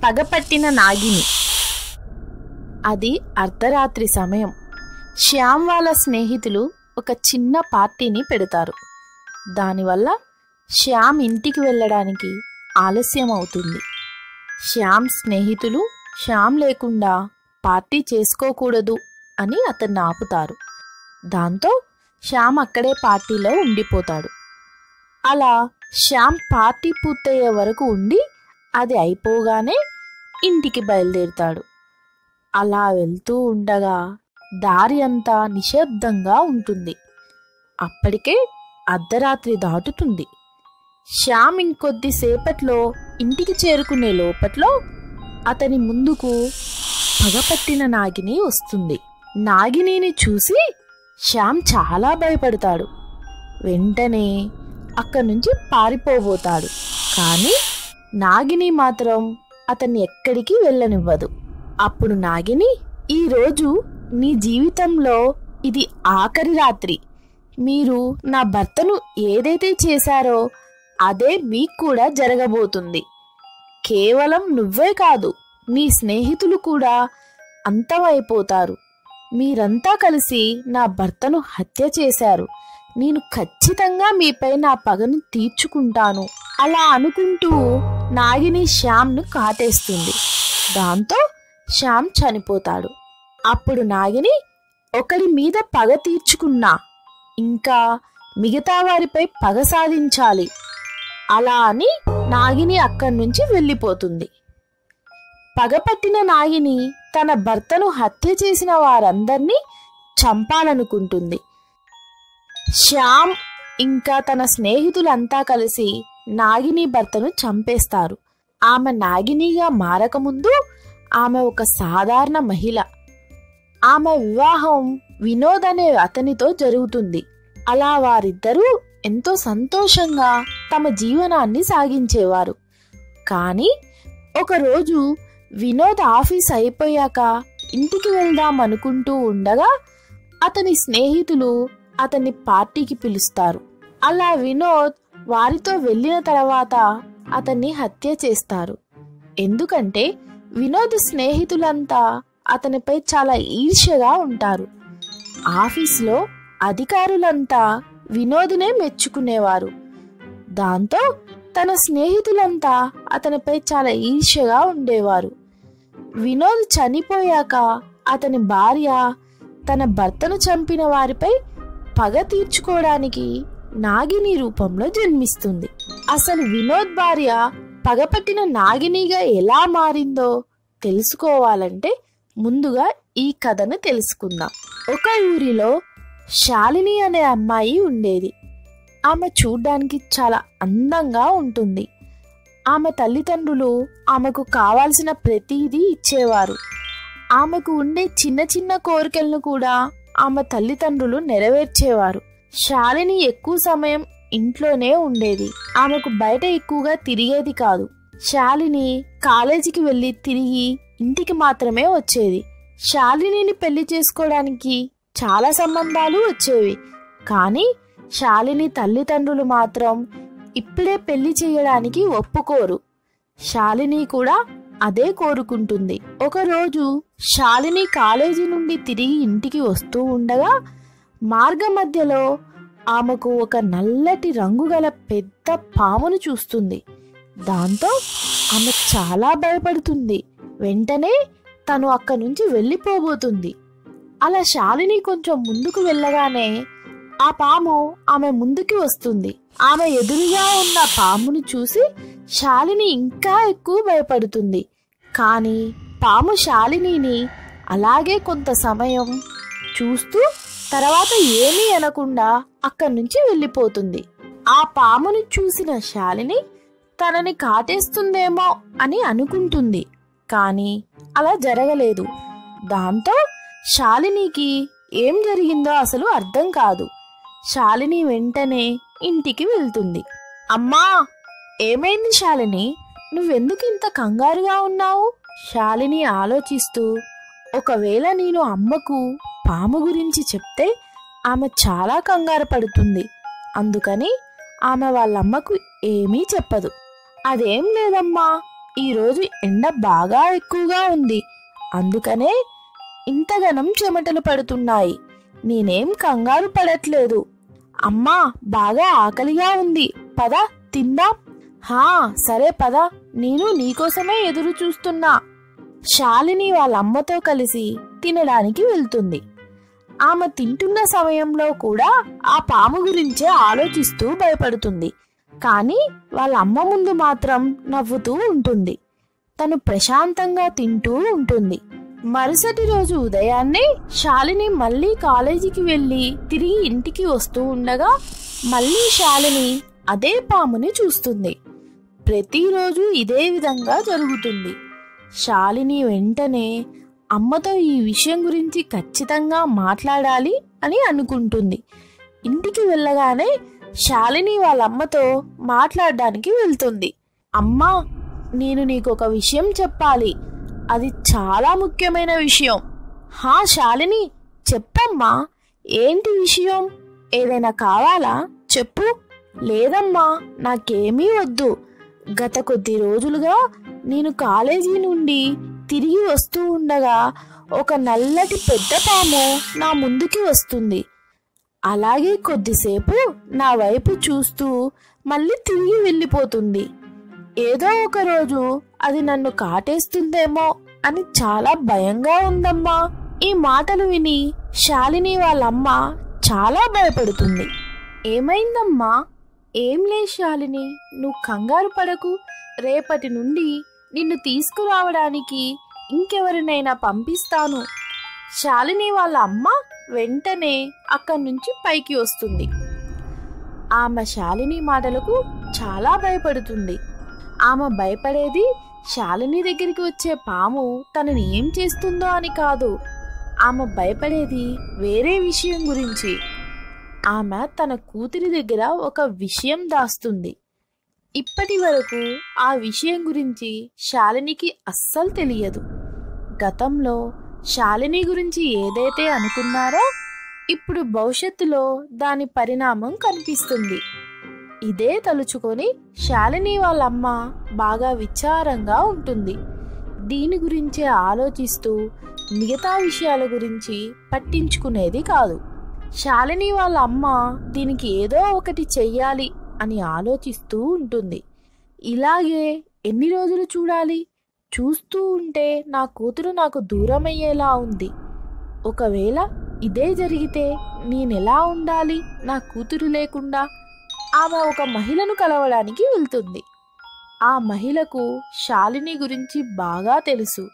పగపట్టిన నాగిని అది అర్ధరాత్రి సమయం శ్యామ్ వాళ్ళ స్నేహితులు ఒక చిన్న పార్టీని పెడతారు దానివల్ల శ్యామ్ ఇంటికి వెళ్ళడానికి ఆలస్యం అవుతుంది శ్యామ్ స్నేహితులు శ్యామ్ లేకుండా పార్టీ చేసుకోకూడదు అని అతన్ని ఆపుతారు దాంతో శ్యామ్ అక్కడే పార్టీలో ఉండిపోతాడు అలా శ్యామ్ పార్టీ పూర్తయ్యే వరకు ఉండి అది అయిపోగానే ఇంటికి బయలుదేరుతాడు అలా వెళ్తూ ఉండగా దారి అంతా నిశ్శబ్దంగా ఉంటుంది అప్పటికే అర్ధరాత్రి దాటుతుంది శ్యామ్ ఇంకొద్దిసేపట్లో ఇంటికి చేరుకునే లోపట్లో అతని ముందుకు పగపట్టిన నాగిని వస్తుంది నాగినిని చూసి శ్యామ్ చాలా భయపడతాడు వెంటనే అక్కడి నుంచి పారిపోబోతాడు కానీ నాగిని మాత్రం అతన్ని ఎక్కడికి వెళ్ళనివ్వదు అప్పుడు నాగిని ఈరోజు నీ జీవితంలో ఇది ఆఖరి రాత్రి మీరు నా భర్తను ఏదైతే చేశారో అదే మీకు కూడా జరగబోతుంది కేవలం నువ్వే కాదు నీ స్నేహితులు కూడా అంతమైపోతారు మీరంతా కలిసి నా భర్తను హత్య చేశారు నేను ఖచ్చితంగా మీపై నా పగను తీర్చుకుంటాను అలా అనుకుంటూ నాగిని శ్యామ్ను కాటేస్తుంది దాంతో శ్యామ్ చనిపోతాడు అప్పుడు నాగిని ఒకరి మీద పగ తీర్చుకున్నా ఇంకా మిగతా వారిపై పగ సాధించాలి అలా అని నాగిని అక్కడి నుంచి వెళ్ళిపోతుంది పగపట్టిన నాగిని తన భర్తను హత్య చేసిన వారందర్నీ చంపాలనుకుంటుంది శ్యామ్ ఇంకా తన స్నేహితులంతా కలిసి నాగిని భర్తను చంపేస్తారు ఆమె నాగినిగా మారకముందు ఆమె ఒక సాధారణ మహిళ ఆమె వివాహం వినోద్ అనే అతనితో జరుగుతుంది అలా వారిద్దరూ ఎంతో సంతోషంగా తమ జీవనాన్ని సాగించేవారు కానీ ఒకరోజు వినోద్ ఆఫీస్ అయిపోయాక ఇంటికి వెళ్దాం అనుకుంటూ ఉండగా అతని స్నేహితులు అతన్ని పార్టీకి పిలుస్తారు అలా వినోద్ వారితో వెళ్ళిన తర్వాత అతన్ని హత్య చేస్తారు ఎందుకంటే వినోద్ స్నేహితులంతా అతనిపై చాలా ఈర్ష్యగా ఉంటారు ఆఫీస్లో అధికారులంతా వినోద్నే మెచ్చుకునేవారు దాంతో తన స్నేహితులంతా అతనిపై చాలా ఈర్ష్యగా ఉండేవారు వినోద్ చనిపోయాక అతని భార్య తన భర్తను చంపిన వారిపై పగ తీర్చుకోవడానికి నాగిని రూపంలో జన్మిస్తుంది అసలు వినోద్ భార్య పగపట్టిన నాగినిగా ఎలా మారిందో తెలుసుకోవాలంటే ముందుగా ఈ కథను తెలుసుకుందాం ఒక ఊరిలో శాలిని అనే అమ్మాయి ఉండేది ఆమె చూడ్డానికి చాలా అందంగా ఉంటుంది ఆమె తల్లిదండ్రులు ఆమెకు కావాల్సిన ప్రతిదీ ఇచ్చేవారు ఆమెకు ఉండే చిన్న చిన్న కోరికలను కూడా ఆమె తల్లిదండ్రులు నెరవేర్చేవారు శాలిని ఎక్కువ సమయం ఇంట్లోనే ఉండేది ఆమెకు బయట ఎక్కువగా తిరిగేది కాదు శాలిని కాలేజీకి వెళ్ళి తిరిగి ఇంటికి మాత్రమే వచ్చేది శాలినిని పెళ్లి చేసుకోవడానికి చాలా సంబంధాలు వచ్చేవి కానీ శాలిని తల్లిదండ్రులు మాత్రం ఇప్పుడే పెళ్లి చేయడానికి ఒప్పుకోరు శాలిని కూడా అదే కోరుకుంటుంది ఒకరోజు శాలిని కాలేజీ నుండి తిరిగి ఇంటికి వస్తూ ఉండగా మార్గ మధ్యలో ఆమెకు ఒక నల్లటి రంగు గల పెద్ద పామును చూస్తుంది దాంతో ఆమె చాలా భయపడుతుంది వెంటనే తను అక్కడి నుంచి వెళ్ళిపోబోతుంది అలా శాలిని కొంచెం ముందుకు వెళ్ళగానే ఆ పాము ఆమె ముందుకి వస్తుంది ఆమె ఎదురుగా ఉన్న పామును చూసి శాలిని ఇంకా ఎక్కువ భయపడుతుంది కానీ పాము శాలినిని అలాగే కొంత సమయం చూస్తూ తర్వాత ఏమీ అనకుండా అక్కడి నుంచి వెళ్ళిపోతుంది ఆ పామును చూసిన శాలిని తనని కాటేస్తుందేమో అని అనుకుంటుంది కానీ అలా జరగలేదు దాంతో శాలినికి ఏం జరిగిందో అసలు అర్థం కాదు శాలిని వెంటనే ఇంటికి వెళ్తుంది అమ్మా ఏమైంది శాలిని నువ్వెందుకు ఇంత కంగారుగా ఉన్నావు శాలిని ఆలోచిస్తూ ఒకవేళ నేను అమ్మకు పాము గురించి చెప్తే ఆమె చాలా కంగారు పడుతుంది అందుకని ఆమె వాళ్ళమ్మకు ఏమీ చెప్పదు అదేం లేదమ్మా ఈరోజు ఎండ బాగా ఎక్కువగా ఉంది అందుకనే ఇంతగనం చెమటలు పడుతున్నాయి నేనేం కంగారు పడట్లేదు అమ్మా బాగా ఆకలిగా ఉంది పద తిందాం హా సరే పద నేను నీకోసమే ఎదురు చూస్తున్నా శాలిని వాళ్ళ అమ్మతో కలిసి తినడానికి వెళ్తుంది ఆమె తింటున్న సమయంలో కూడా ఆ పాము గురించే ఆలోచిస్తూ భయపడుతుంది కానీ వాళ్ళ అమ్మ ముందు మాత్రం నవ్వుతూ ఉంటుంది తను ప్రశాంతంగా తింటూ ఉంటుంది మరుసటి రోజు ఉదయాన్నే శాలిని మళ్ళీ కాలేజీకి వెళ్ళి తిరిగి ఇంటికి వస్తూ ఉండగా మళ్ళీ శాలిని అదే పాముని చూస్తుంది ప్రతిరోజు ఇదే విధంగా జరుగుతుంది శాలిని వెంటనే అమ్మతో ఈ విషయం గురించి ఖచ్చితంగా మాట్లాడాలి అని అనుకుంటుంది ఇంటికి వెళ్ళగానే శాలిని వాళ్ళ అమ్మతో మాట్లాడడానికి వెళ్తుంది అమ్మా నేను నీకు ఒక విషయం చెప్పాలి అది చాలా ముఖ్యమైన విషయం హా శాలిని చెప్పమ్మా ఏంటి విషయం ఏదైనా కావాలా చెప్పు లేదమ్మా నాకేమీ వద్దు గత కొద్ది రోజులుగా నేను కాలేజీ నుండి తిరిగి వస్తూ ఉండగా ఒక నల్లటి పెద్ద పాము నా ముందుకి వస్తుంది అలాగే కొద్దిసేపు నా వైపు చూస్తూ మళ్ళీ తిరిగి వెళ్ళిపోతుంది ఏదో ఒక రోజు అది నన్ను కాటేస్తుందేమో అని చాలా భయంగా ఉందమ్మా ఈ మాటలు విని శాలిని వాళ్ళమ్మ చాలా భయపడుతుంది ఏమైందమ్మా ఏం లే శాలిని నువ్వు కంగారు పడకు రేపటి నుండి నిన్ను తీసుకురావడానికి ఇంకెవరినైనా పంపిస్తాను శాలిని వాళ్ళ అమ్మ వెంటనే అక్కడి నుంచి పైకి వస్తుంది ఆమె శాలిని మాటలకు చాలా భయపడుతుంది ఆమె భయపడేది శాలిని దగ్గరికి వచ్చే పాము తనని ఏం చేస్తుందో అని కాదు ఆమె భయపడేది వేరే విషయం గురించి ఆమె తన కూతురి దగ్గర ఒక విషయం దాస్తుంది ఇప్పటి వరకు ఆ విషయం గురించి శాలినికి అస్సలు తెలియదు గతంలో శాలిని గురించి ఏదైతే అనుకున్నారో ఇప్పుడు భవిష్యత్తులో దాని పరిణామం కనిపిస్తుంది ఇదే తలుచుకొని శాలిని వాళ్ళమ్మ బాగా విచారంగా ఉంటుంది దీని గురించే ఆలోచిస్తూ మిగతా విషయాల గురించి పట్టించుకునేది కాదు శాలిని వాళ్ళ అమ్మ దీనికి ఏదో ఒకటి చెయ్యాలి అని ఆలోచిస్తూ ఉంటుంది ఇలాగే ఎన్ని రోజులు చూడాలి చూస్తూ ఉంటే నా కూతురు నాకు దూరమయ్యేలా ఉంది ఒకవేళ ఇదే జరిగితే నేనెలా ఉండాలి నా కూతురు లేకుండా ఆమె ఒక మహిళను కలవడానికి వెళ్తుంది ఆ మహిళకు శాలిని గురించి బాగా తెలుసు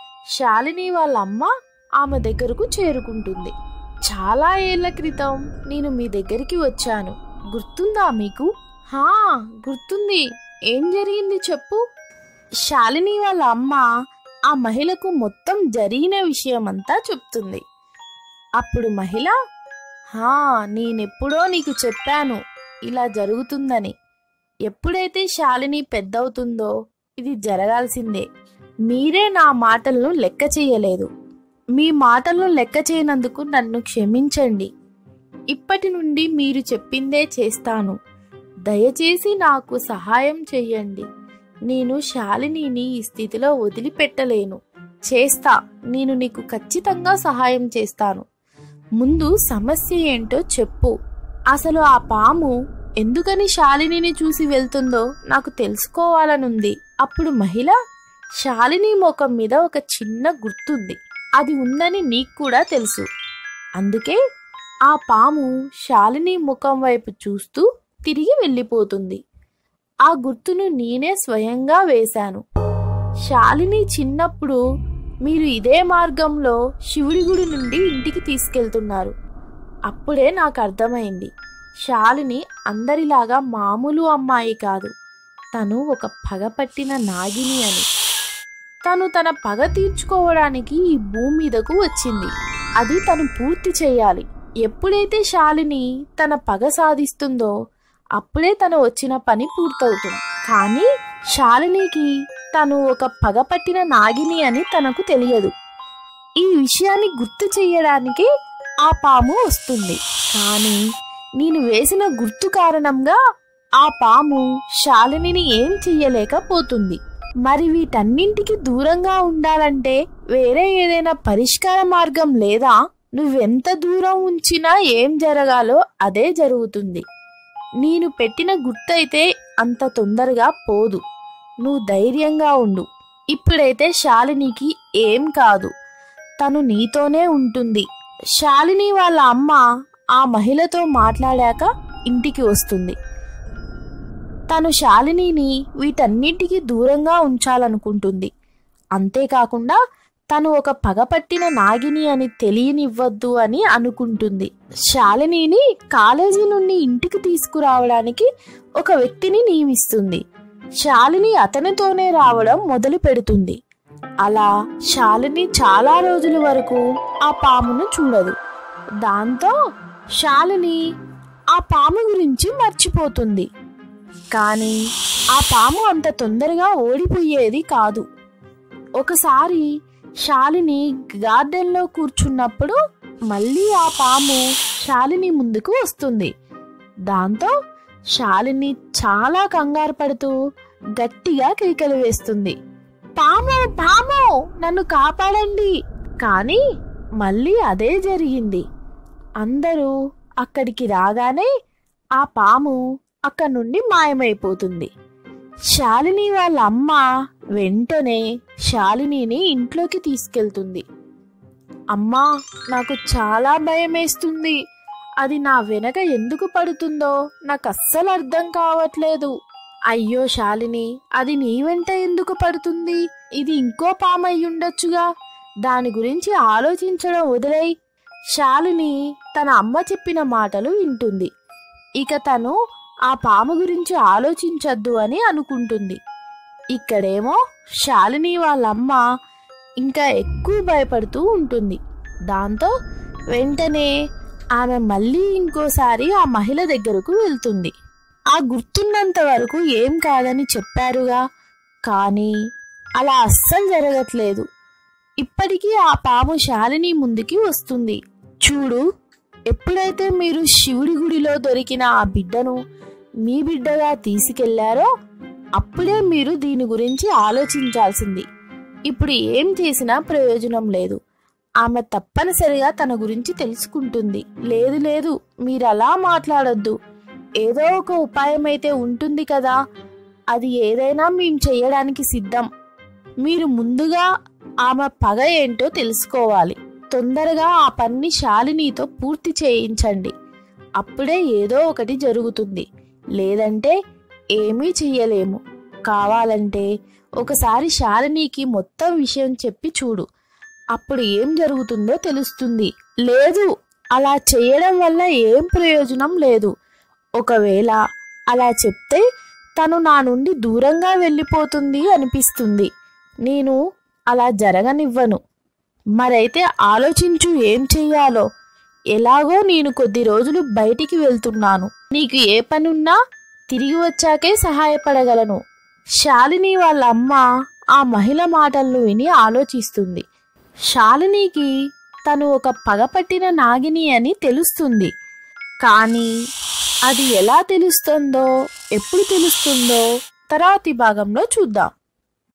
శాలిని వాళ్ళ అమ్మ ఆమె దగ్గరకు చేరుకుంటుంది చాలా ఏళ్ల క్రితం నేను మీ దగ్గరికి వచ్చాను గుర్తుందా మీకు హా గుర్తుంది ఏం జరిగింది చెప్పు శాలిని వాళ్ళ అమ్మ ఆ మహిళకు మొత్తం జరిగిన విషయమంతా చెప్తుంది అప్పుడు మహిళ హా నేనెప్పుడో నీకు చెప్పాను ఇలా జరుగుతుందని ఎప్పుడైతే శాలిని పెద్దవుతుందో ఇది జరగాల్సిందే మీరే నా మాటలను లెక్క చేయలేదు మీ మాటలను లెక్క చేయనందుకు నన్ను క్షమించండి ఇప్పటి నుండి మీరు చెప్పిందే చేస్తాను దయచేసి నాకు సహాయం చెయ్యండి నేను శాలినిని ఈ స్థితిలో వదిలిపెట్టలేను చేస్తా నేను నీకు ఖచ్చితంగా సహాయం చేస్తాను ముందు సమస్య ఏంటో చెప్పు అసలు ఆ పాము ఎందుకని శాలినిని చూసి వెళ్తుందో నాకు తెలుసుకోవాలనుంది అప్పుడు మహిళ శాలిని ముఖం మీద ఒక చిన్న గుర్తుంది అది ఉందని నీకు కూడా తెలుసు అందుకే ఆ పాము శాలిని ముఖం వైపు చూస్తూ తిరిగి వెళ్ళిపోతుంది ఆ గుర్తును నేనే స్వయంగా వేశాను శాలిని చిన్నప్పుడు మీరు ఇదే మార్గంలో శివుడి గుడి నుండి ఇంటికి తీసుకెళ్తున్నారు అప్పుడే నాకు అర్థమైంది శాలిని అందరిలాగా మామూలు అమ్మాయి కాదు తను ఒక పగపట్టిన నాగిని అని తను తన పగ తీర్చుకోవడానికి ఈ భూమి మీదకు వచ్చింది అది తను పూర్తి చేయాలి ఎప్పుడైతే శాలిని తన పగ సాధిస్తుందో అప్పుడే తను వచ్చిన పని పూర్తవుతుంది కానీ శాలినికి తను ఒక పగపట్టిన నాగిని అని తనకు తెలియదు ఈ విషయాన్ని గుర్తు చెయ్యడానికి ఆ పాము వస్తుంది కానీ నేను వేసిన గుర్తు కారణంగా ఆ పాము శాలినిని ఏం చెయ్యలేకపోతుంది మరి వీటన్నింటికి దూరంగా ఉండాలంటే వేరే ఏదైనా పరిష్కార మార్గం లేదా నువ్వెంత దూరం ఉంచినా ఏం జరగాలో అదే జరుగుతుంది నేను పెట్టిన గుర్తయితే అంత తొందరగా పోదు నువ్వు ధైర్యంగా ఉండు ఇప్పుడైతే శాలినికి ఏం కాదు తను నీతోనే ఉంటుంది శాలిని వాళ్ళ అమ్మ ఆ మహిళతో మాట్లాడాక ఇంటికి వస్తుంది తను శాలినిని వీటన్నిటికీ దూరంగా ఉంచాలనుకుంటుంది అంతేకాకుండా తను ఒక పగపట్టిన నాగిని అని తెలియనివ్వద్దు అని అనుకుంటుంది శాలినిని కాలేజీ నుండి ఇంటికి తీసుకురావడానికి ఒక వ్యక్తిని నియమిస్తుంది శాలిని అతనితోనే రావడం మొదలు పెడుతుంది అలా శాలిని చాలా రోజుల వరకు ఆ పామును చూడదు దాంతో శాలిని ఆ పాము గురించి మర్చిపోతుంది కానీ ఆ పాము అంత తొందరగా ఓడిపోయేది కాదు ఒకసారి శాలిని గార్డెన్లో కూర్చున్నప్పుడు మళ్ళీ ఆ పాము శాలిని ముందుకు వస్తుంది దాంతో శాలిని చాలా కంగారు పడుతూ గట్టిగా కేకలు వేస్తుంది పాము పాము నన్ను కాపాడండి కానీ మళ్ళీ అదే జరిగింది అందరూ అక్కడికి రాగానే ఆ పాము అక్కడి నుండి మాయమైపోతుంది శాలిని వాళ్ళ అమ్మ వెంటనే శాలినిని ఇంట్లోకి తీసుకెళ్తుంది అమ్మా నాకు చాలా భయమేస్తుంది అది నా వెనక ఎందుకు పడుతుందో నాకు అస్సలు అర్థం కావట్లేదు అయ్యో శాలిని అది నీ వెంట ఎందుకు పడుతుంది ఇది ఇంకో పాము అయి ఉండొచ్చుగా దాని గురించి ఆలోచించడం వదిలేయ్ శాలిని తన అమ్మ చెప్పిన మాటలు వింటుంది ఇక తను ఆ పాము గురించి ఆలోచించద్దు అని అనుకుంటుంది ఇక్కడేమో శాలిని వాళ్ళమ్మ ఇంకా ఎక్కువ భయపడుతూ ఉంటుంది దాంతో వెంటనే ఆమె మళ్ళీ ఇంకోసారి ఆ మహిళ దగ్గరకు వెళ్తుంది ఆ గుర్తున్నంత వరకు ఏం కాదని చెప్పారుగా కానీ అలా అస్సలు జరగట్లేదు ఇప్పటికీ ఆ పాము శాలిని ముందుకి వస్తుంది చూడు ఎప్పుడైతే మీరు శివుడి గుడిలో దొరికిన ఆ బిడ్డను మీ బిడ్డగా తీసుకెళ్లారో అప్పుడే మీరు దీని గురించి ఆలోచించాల్సింది ఇప్పుడు ఏం చేసినా ప్రయోజనం లేదు ఆమె తప్పనిసరిగా తన గురించి తెలుసుకుంటుంది లేదు లేదు మీరు అలా మాట్లాడొద్దు ఏదో ఒక ఉపాయం అయితే ఉంటుంది కదా అది ఏదైనా మేము చేయడానికి సిద్ధం మీరు ముందుగా ఆమె పగ ఏంటో తెలుసుకోవాలి తొందరగా ఆ పని శాలినితో పూర్తి చేయించండి అప్పుడే ఏదో ఒకటి జరుగుతుంది లేదంటే ఏమీ చెయ్యలేము కావాలంటే ఒకసారి శాలినికి మొత్తం విషయం చెప్పి చూడు అప్పుడు ఏం జరుగుతుందో తెలుస్తుంది లేదు అలా చేయడం వల్ల ఏం ప్రయోజనం లేదు ఒకవేళ అలా చెప్తే తను నా నుండి దూరంగా వెళ్ళిపోతుంది అనిపిస్తుంది నేను అలా జరగనివ్వను మరైతే ఆలోచించు ఏం చెయ్యాలో ఎలాగో నేను కొద్ది రోజులు బయటికి వెళ్తున్నాను నీకు ఏ పనున్నా తిరిగి వచ్చాకే సహాయపడగలను శాలిని వాళ్ళ అమ్మ ఆ మహిళ మాటలను విని ఆలోచిస్తుంది శాలినికి తను ఒక పగపట్టిన నాగిని అని తెలుస్తుంది కానీ అది ఎలా తెలుస్తుందో ఎప్పుడు తెలుస్తుందో తర్వాతి భాగంలో చూద్దాం